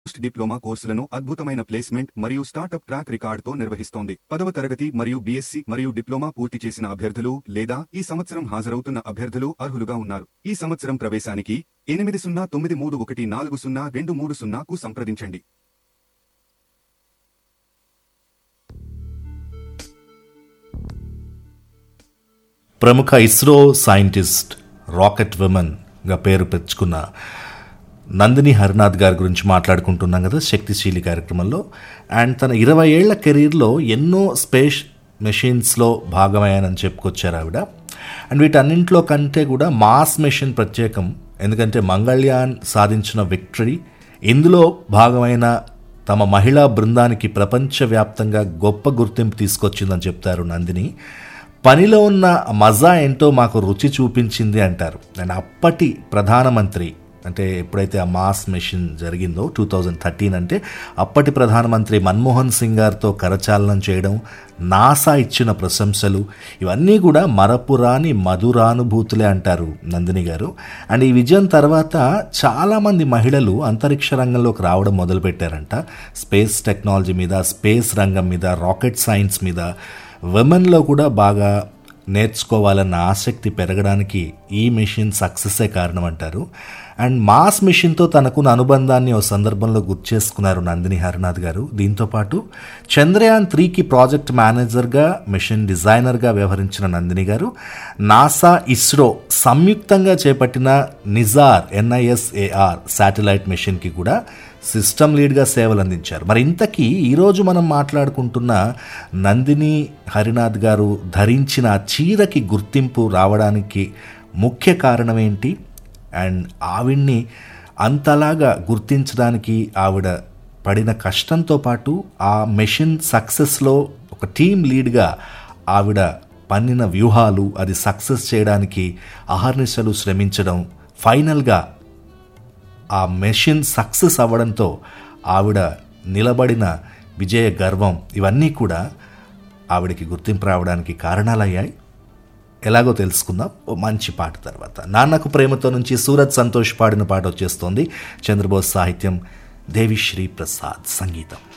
post diploma కోర్సులను అద్భుతమైన placement మరియు స్టార్టప్ ట్రాక్ రికార్డుతో నిర్వహిస్తోంది పదవ తరగతి మరియు బీఎస్సీ మరియు డిప్లొమా పూర్తి చేసిన అభ్యర్థులు లేదా ఈ సంవత్సరం హాజరవుతున్న అభ్యర్థులు అర్హులుగా ఉన్నారు ఈ సంవత్సరం ప్రవేశానికి ఎనిమిది సున్నా తొమ్మిది మూడు ఒకటి నాలుగు సున్నా రెండు మూడు సున్నాకు సంప్రదించండి ప్రముఖ ఇస్రో సైంటిస్ట్ రాకెట్ విమెన్గా పేరు తెచ్చుకున్న నందిని హరినాథ్ గారి గురించి మాట్లాడుకుంటున్నాం కదా శక్తిశీలి కార్యక్రమంలో అండ్ తన ఇరవై ఏళ్ల కెరీర్లో ఎన్నో స్పేస్ మెషిన్స్లో భాగమయ్యానని చెప్పుకొచ్చారు ఆవిడ అండ్ వీటన్నింటిలో కంటే కూడా మాస్ మెషిన్ ప్రత్యేకం ఎందుకంటే మంగళ్యాన్ సాధించిన విక్టరీ ఇందులో భాగమైన తమ మహిళా బృందానికి ప్రపంచవ్యాప్తంగా గొప్ప గుర్తింపు తీసుకొచ్చిందని చెప్తారు నందిని పనిలో ఉన్న మజా ఏంటో మాకు రుచి చూపించింది అంటారు అండ్ అప్పటి ప్రధానమంత్రి అంటే ఎప్పుడైతే ఆ మాస్ మిషన్ జరిగిందో టూ థౌజండ్ థర్టీన్ అంటే అప్పటి ప్రధానమంత్రి మన్మోహన్ సింగ్ గారితో కరచాలనం చేయడం నాసా ఇచ్చిన ప్రశంసలు ఇవన్నీ కూడా మరపురాని మధురానుభూతులే అంటారు నందిని గారు అండ్ ఈ విజయం తర్వాత చాలామంది మహిళలు అంతరిక్ష రంగంలోకి రావడం మొదలుపెట్టారంట స్పేస్ టెక్నాలజీ మీద స్పేస్ రంగం మీద రాకెట్ సైన్స్ మీద విమెన్లో కూడా బాగా నేర్చుకోవాలన్న ఆసక్తి పెరగడానికి ఈ మిషన్ సక్సెసే కారణం అంటారు అండ్ మాస్ మిషన్తో తనకున్న అనుబంధాన్ని ఓ సందర్భంలో గుర్తు చేసుకున్నారు నందిని హరినాథ్ గారు దీంతోపాటు చంద్రయాన్ త్రీకి ప్రాజెక్ట్ మేనేజర్గా మిషన్ డిజైనర్గా వ్యవహరించిన నందిని గారు నాసా ఇస్రో సంయుక్తంగా చేపట్టిన నిజార్ ఎన్ఐఎస్ఏఆర్ శాటిలైట్ మిషన్కి కూడా సిస్టమ్ లీడ్గా సేవలు అందించారు మరి ఇంతకీ ఈరోజు మనం మాట్లాడుకుంటున్న నందిని హరినాథ్ గారు ధరించిన ఆ చీరకి గుర్తింపు రావడానికి ముఖ్య కారణం ఏంటి అండ్ ఆవిడ్ని అంతలాగా గుర్తించడానికి ఆవిడ పడిన కష్టంతో పాటు ఆ మెషిన్ సక్సెస్లో ఒక టీం లీడ్గా ఆవిడ పన్నిన వ్యూహాలు అది సక్సెస్ చేయడానికి అహర్నిశలు శ్రమించడం ఫైనల్గా ఆ మెషిన్ సక్సెస్ అవ్వడంతో ఆవిడ నిలబడిన విజయ గర్వం ఇవన్నీ కూడా ఆవిడకి గుర్తింపు రావడానికి కారణాలయ్యాయి ఎలాగో తెలుసుకుందాం ఓ మంచి పాట తర్వాత నాన్నకు ప్రేమతో నుంచి సూరత్ సంతోష్ పాడిన పాట వచ్చేస్తోంది చంద్రబోస్ సాహిత్యం దేవిశ్రీ ప్రసాద్ సంగీతం